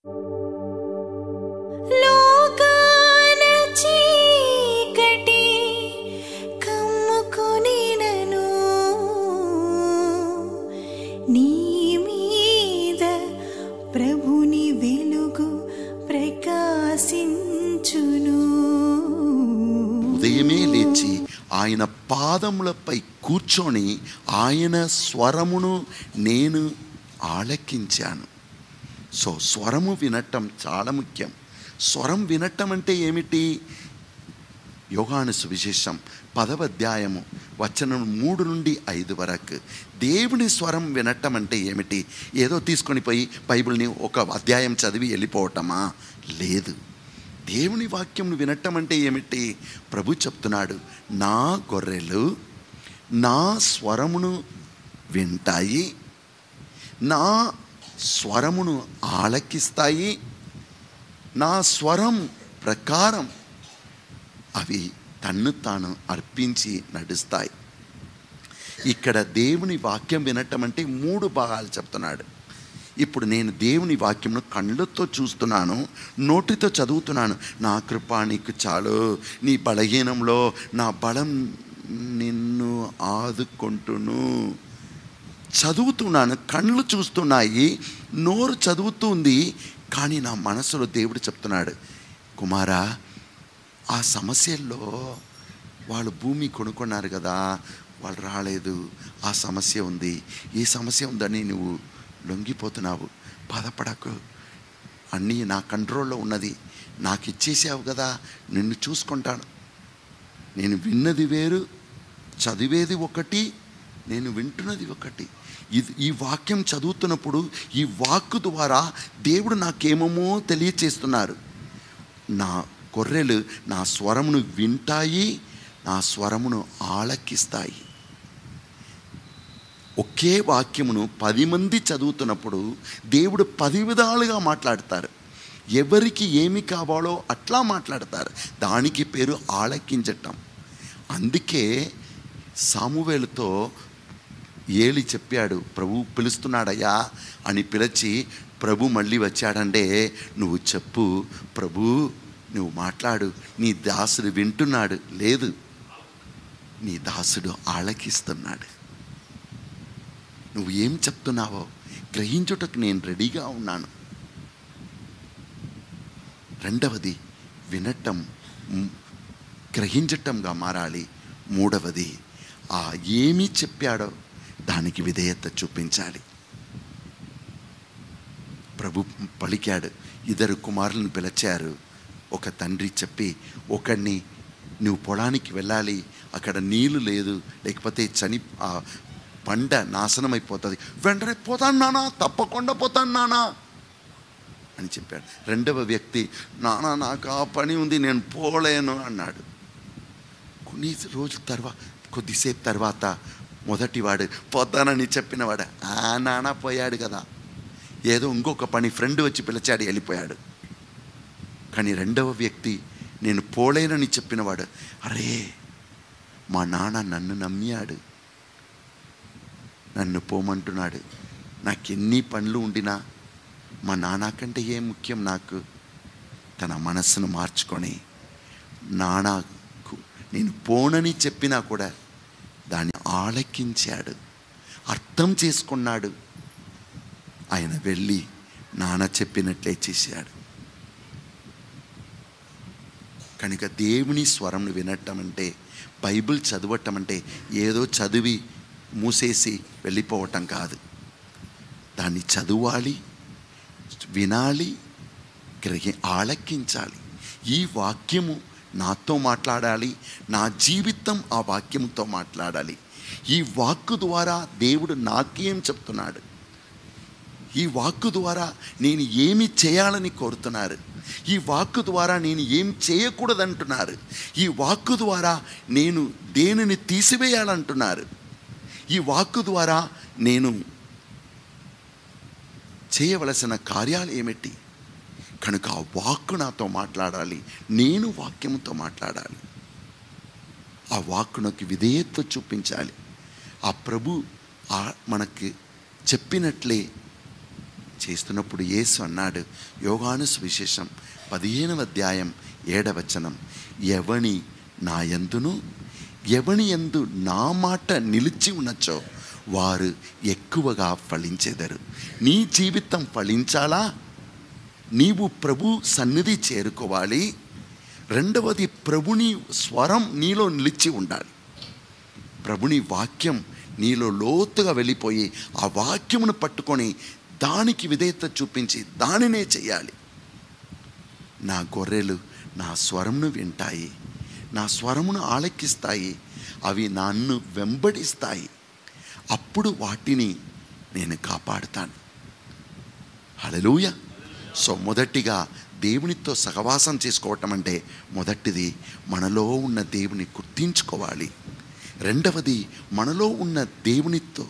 లోకాన చీకటి కమ్ముకొనినను నీ మీద ప్రభుని వెలుగు ప్రకాశించును ఉదయమే లేచి ఆయన పాదములపై కూర్చొని ఆయన స్వరమును నేను ఆలకించాను సో స్వరము వినటం చాలా ముఖ్యం స్వరం వినటం అంటే ఏమిటి యోగాను సువిశేషం పదవ అధ్యాయము వచనం మూడు నుండి ఐదు వరకు దేవుని స్వరం వినటం అంటే ఏమిటి ఏదో తీసుకొని పోయి బైబిల్ని ఒక అధ్యాయం చదివి వెళ్ళిపోవటమా లేదు దేవుని వాక్యం వినటం అంటే ఏమిటి ప్రభు చెప్తున్నాడు నా గొర్రెలు నా స్వరమును వింటాయి నా స్వరమును ఆలకిస్తాయి నా స్వరం ప్రకారం అవి తన్ను తాను అర్పించి నడుస్తాయి ఇక్కడ దేవుని వాక్యం వినటం అంటే మూడు భాగాలు చెప్తున్నాడు ఇప్పుడు నేను దేవుని వాక్యంను కళ్ళతో చూస్తున్నాను నోటితో చదువుతున్నాను నా కృప నీకు చాలు నీ బలహీనంలో నా బలం నిన్ను ఆదుకుంటును చదువుతున్నాను కళ్ళు చూస్తున్నాయి నోరు చదువుతుంది కానీ నా మనసులో దేవుడు చెప్తున్నాడు కుమారా ఆ సమస్యల్లో వాళ్ళు భూమి కొనుక్కున్నారు కదా వాళ్ళు రాలేదు ఆ సమస్య ఉంది ఈ సమస్య ఉందని నువ్వు లొంగిపోతున్నావు బాధపడకు అన్నీ నా కంట్రోల్లో ఉన్నది నాకు ఇచ్చేసావు కదా నిన్ను చూసుకుంటాను నేను విన్నది వేరు చదివేది ఒకటి నేను వింటున్నది ఒకటి ఇది ఈ వాక్యం చదువుతున్నప్పుడు ఈ వాక్కు ద్వారా దేవుడు నాకేమేమో తెలియచేస్తున్నారు నా గొర్రెలు నా స్వరమును వింటాయి నా స్వరమును ఆలకిస్తాయి ఒకే వాక్యమును పది మంది చదువుతున్నప్పుడు దేవుడు పది విధాలుగా మాట్లాడతారు ఎవరికి ఏమి కావాలో అట్లా మాట్లాడతారు దానికి పేరు ఆలకించటం అందుకే సామువేలుతో ఏలి చెప్పాడు ప్రభు పిలుస్తున్నాడయ్యా అని పిలిచి ప్రభు మళ్ళీ వచ్చాడంటే నువ్వు చెప్పు ప్రభు నువ్వు మాట్లాడు నీ దాసుడు వింటున్నాడు లేదు నీ దాసుడు ఆలకిస్తున్నాడు నువ్వు ఏం చెప్తున్నావో గ్రహించుటకు నేను రెడీగా ఉన్నాను రెండవది వినటం మ్, గ్రహించటంగా మారాలి మూడవది ఆ ఏమి చెప్పాడో దానికి విధేయత చూపించాలి ప్రభు పలికాడు ఇద్దరు కుమారులను పిలిచారు ఒక తండ్రి చెప్పి ఒకడిని నువ్వు పొలానికి వెళ్ళాలి అక్కడ నీళ్లు లేదు లేకపోతే చని ఆ పంట నాశనం అయిపోతుంది వెంటనే పోతాను నానా తప్పకుండా పోతాను నానా అని చెప్పాడు రెండవ వ్యక్తి నానా నాకు ఆ పని ఉంది నేను పోలేను అన్నాడు కొన్ని రోజుల తర్వాత కొద్దిసేపు తర్వాత మొదటివాడు పోతానని చెప్పినవాడు ఆ నాన్న పోయాడు కదా ఏదో ఇంకొక పని ఫ్రెండ్ వచ్చి పిలిచాడు వెళ్ళిపోయాడు కానీ రెండవ వ్యక్తి నేను పోలేనని చెప్పినవాడు అరే మా నాన్న నన్ను నమ్మాడు నన్ను పోమంటున్నాడు నాకు ఎన్ని పనులు ఉండినా మా నాన్న కంటే ఏం ముఖ్యం నాకు తన మనస్సును మార్చుకొని నాన్నకు నేను పోనని చెప్పినా కూడా దాన్ని ఆలకించాడు అర్థం చేసుకున్నాడు ఆయన వెళ్ళి నాన్న చెప్పినట్లే చేశాడు కనుక దేవుని స్వరంను వినటం అంటే బైబిల్ చదవటం అంటే ఏదో చదివి మూసేసి వెళ్ళిపోవటం కాదు దాన్ని చదవాలి వినాలి గ్రహి ఆలకించాలి ఈ వాక్యము నాతో మాట్లాడాలి నా జీవితం ఆ వాక్యముతో మాట్లాడాలి ఈ వాక్కు ద్వారా దేవుడు నాకేం చెప్తున్నాడు ఈ వాక్కు ద్వారా నేను ఏమి చేయాలని కోరుతున్నారు ఈ వాక్కు ద్వారా నేను ఏం చేయకూడదంటున్నారు ఈ వాక్కు ద్వారా నేను దేనిని తీసివేయాలంటున్నారు ఈ వాక్కు ద్వారా నేను చేయవలసిన కార్యాలు ఏమిటి కనుక ఆ వాక్కు నాతో మాట్లాడాలి నేను వాక్యముతో మాట్లాడాలి ఆ వాక్కునకు విధేయత చూపించాలి ఆ ప్రభు ఆ మనకి చెప్పినట్లే చేస్తున్నప్పుడు యేసు అన్నాడు యోగాను సువిశేషం పదిహేనవ అధ్యాయం ఏడవచనం ఎవని నా యందును ఎవని యందు నా మాట నిలిచి ఉన్నచో వారు ఎక్కువగా ఫలించెదరు నీ జీవితం ఫలించాలా నీవు ప్రభు సన్నిధి చేరుకోవాలి రెండవది ప్రభుని స్వరం నీలో నిలిచి ఉండాలి ప్రభుని వాక్యం నీలో లోతుగా వెళ్ళిపోయి ఆ వాక్యమును పట్టుకొని దానికి విధేయత చూపించి దానినే చేయాలి నా గొర్రెలు నా స్వరమును వింటాయి నా స్వరమును ఆలకిస్తాయి అవి నన్ను వెంబడిస్తాయి అప్పుడు వాటిని నేను కాపాడుతాను హలలుయ సో మొదటిగా దేవునితో సహవాసం చేసుకోవటం అంటే మొదటిది మనలో ఉన్న దేవుని గుర్తించుకోవాలి రెండవది మనలో ఉన్న దేవునితో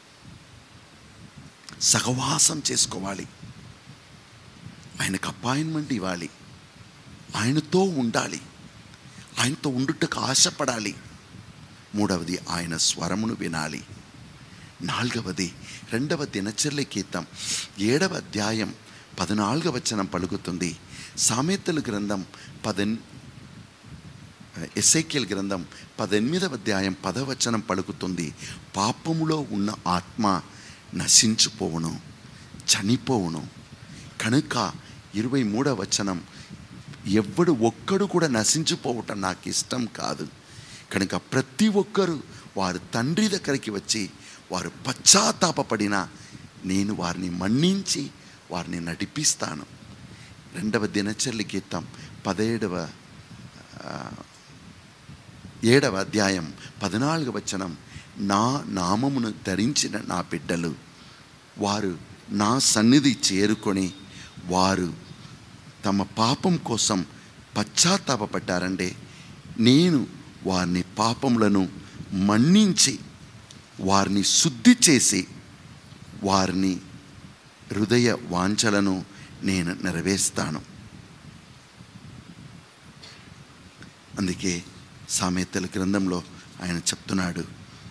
సహవాసం చేసుకోవాలి ఆయనకు అపాయింట్మెంట్ ఇవ్వాలి ఆయనతో ఉండాలి ఆయనతో ఉండుటకు ఆశపడాలి మూడవది ఆయన స్వరమును వినాలి నాలుగవది రెండవ దినచర్య గీతం ఏడవ అధ్యాయం పద్నాలుగవ వచనం పలుకుతుంది సామెతల గ్రంథం పదెన్ ఎస్ఐకేల్ గ్రంథం పద్దెనిమిదవ అధ్యాయం పదవచనం పలుకుతుంది పాపములో ఉన్న ఆత్మ నశించిపోవును చనిపోవును కనుక ఇరవై మూడవ వచనం ఎవ్వడు ఒక్కడు కూడా నశించిపోవటం నాకు ఇష్టం కాదు కనుక ప్రతి ఒక్కరూ వారు తండ్రి దగ్గరికి వచ్చి వారు పశ్చాత్తాపడిన నేను వారిని మన్నించి వారిని నడిపిస్తాను రెండవ దినచర్య గీతం పదిహేడవ ఆ, ఏడవ అధ్యాయం పద్నాలుగవ వచనం నా నామమును ధరించిన నా బిడ్డలు వారు నా సన్నిధి చేరుకొని వారు తమ పాపం కోసం పశ్చాత్తాపపడ్డారంటే నేను వారిని పాపములను మన్నించి వారిని శుద్ధి చేసి వారిని హృదయ వాంఛలను నేను నెరవేరుస్తాను అందుకే సామెతల గ్రంథంలో ఆయన చెప్తున్నాడు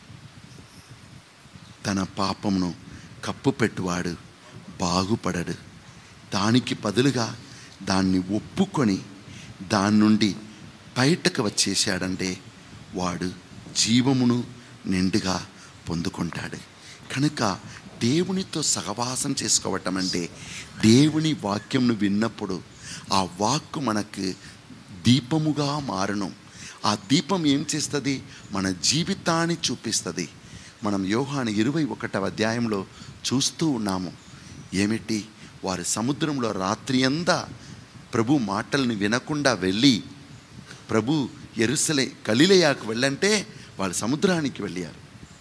తన పాపమును కప్పు పెట్టువాడు బాగుపడడు దానికి బదులుగా దాన్ని ఒప్పుకొని దాని నుండి బయటకు వచ్చేసాడంటే వాడు జీవమును నిండుగా పొందుకుంటాడు కనుక దేవునితో సహవాసం చేసుకోవటం అంటే దేవుని వాక్యంను విన్నప్పుడు ఆ వాక్కు మనకు దీపముగా మారును ఆ దీపం ఏం చేస్తుంది మన జీవితాన్ని చూపిస్తుంది మనం యోహాను ఇరవై ఒకటవ అధ్యాయంలో చూస్తూ ఉన్నాము ఏమిటి వారి సముద్రంలో రాత్రి అంతా ప్రభు మాటల్ని వినకుండా వెళ్ళి ప్రభు ఎరుసలే గలిలయాకు వెళ్ళంటే వాళ్ళు సముద్రానికి వెళ్ళారు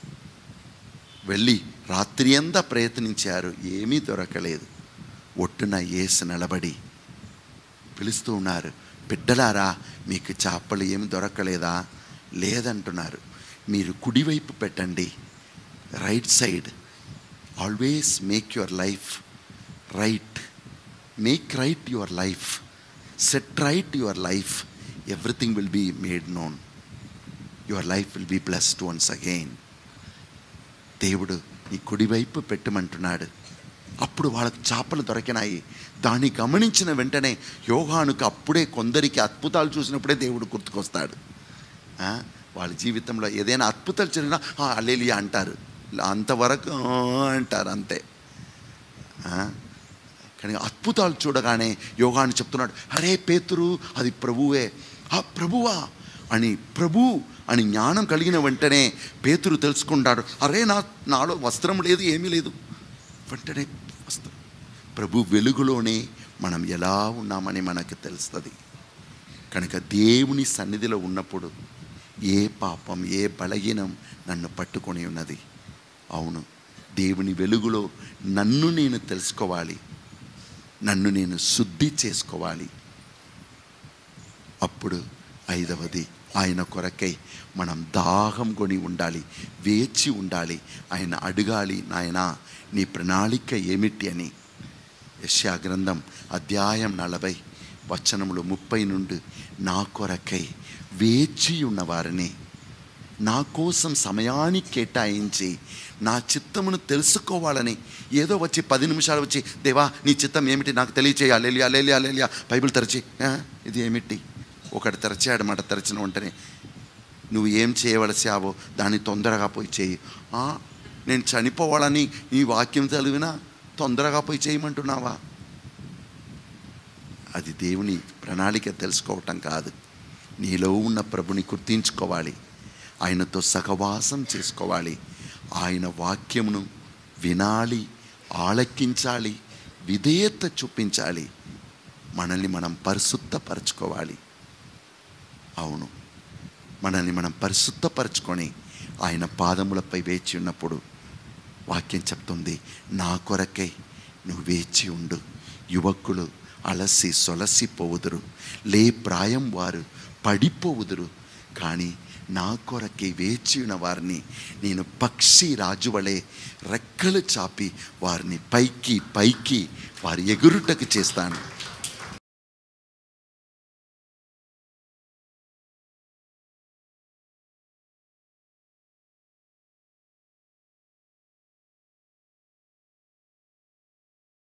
వెళ్ళి రాత్రి అంతా ప్రయత్నించారు ఏమీ దొరకలేదు ఒట్టున ఏసు నిలబడి పిలుస్తూ ఉన్నారు బిడ్డలారా మీకు చేపలు ఏమి దొరకలేదా లేదంటున్నారు మీరు కుడివైపు పెట్టండి right side always make your life right make right your life set right your life everything will be made known your life will be blessed once again దేవుడు ఈ కుడివైపు పెట్టమంటున్నాడు అప్పుడు వాళ్ళకు చేపలు దొరికినాయి దాన్ని గమనించిన వెంటనే యోగానుకు అప్పుడే కొందరికి అద్భుతాలు చూసినప్పుడే దేవుడు గుర్తుకొస్తాడు ఆ, వాళ్ళ జీవితంలో ఏదైనా అద్భుతాలు జరిగినా అల్లేలియా అంటారు అంతవరకు "ఆ" అంటారు అంతే ఆ, కానీ అద్భుతాలు చూడగానే యోగాన్ని చెప్తున్నాడు అరే పేతురు అది ప్రభువే ఆ ప్రభువా అని ప్రభు అని జ్ఞానం కలిగిన వెంటనే పేతురు తెలుసుకుంటాడు అరే నా నాలో వస్త్రం లేదు ఏమీ లేదు వెంటనే వస్త్రం ప్రభు వెలుగులోనే మనం ఎలా ఉన్నామని మనకు తెలుస్తుంది కనుక దేవుని సన్నిధిలో ఉన్నప్పుడు ఏ పాపం ఏ బలహీనం నన్ను పట్టుకొని ఉన్నది అవును దేవుని వెలుగులో నన్ను నేను తెలుసుకోవాలి నన్ను నేను శుద్ధి చేసుకోవాలి అప్పుడు ఐదవది ఆయన కొరకై మనం దాహం కొని ఉండాలి వేచి ఉండాలి ఆయన అడగాలి నాయన నీ ప్రణాళిక ఏమిటి అని యశ్యా గ్రంథం అధ్యాయం నలభై వచనములు ముప్పై నుండి నా కొరకై వేచి ఉన్నవారిని నా కోసం సమయాన్ని కేటాయించి నా చిత్తమును తెలుసుకోవాలని ఏదో వచ్చి పది నిమిషాలు వచ్చి దేవా నీ చిత్తం ఏమిటి నాకు తెలియచేయ అలేలియా అలేలియా అలేలియా బైబిల్ తెరచి "ఆ, ఇది ఏమిటి ఒకటి తెరచాడమాట తెరచిన వెంటనే నువ్వు ఏం చేయవలసావో దాన్ని తొందరగా పోయి చేయి "ఆ, నేను చనిపోవాలని నీ వాక్యం చదివినా తొందరగా పోయి చేయమంటున్నావా అది దేవుని ప్రణాళిక తెలుసుకోవటం కాదు నీలో ఉన్న ప్రభుని గుర్తించుకోవాలి ఆయనతో సహవాసం చేసుకోవాలి ఆయన వాక్యమును వినాలి ఆలకించాలి విధేయత చూపించాలి మనల్ని మనం పరిశుద్ధపరచుకోవాలి అవును మనల్ని మనం పరిశుద్ధపరచుకొని ఆయన పాదములపై వేచి ఉన్నప్పుడు వాక్యం చెప్తుంది నా కొరకై నువ్వు వేచి ఉండు యువకులు అలసి సొలసిపోవుదురు లే ప్రాయం వారు పడిపోవుదురు కానీ నా కొరకై వేచి ఉన్న వారిని నేను పక్షి రాజు వలె రెక్కలు చాపి వారిని పైకి పైకి వారి ఎగురుటకు చేస్తాను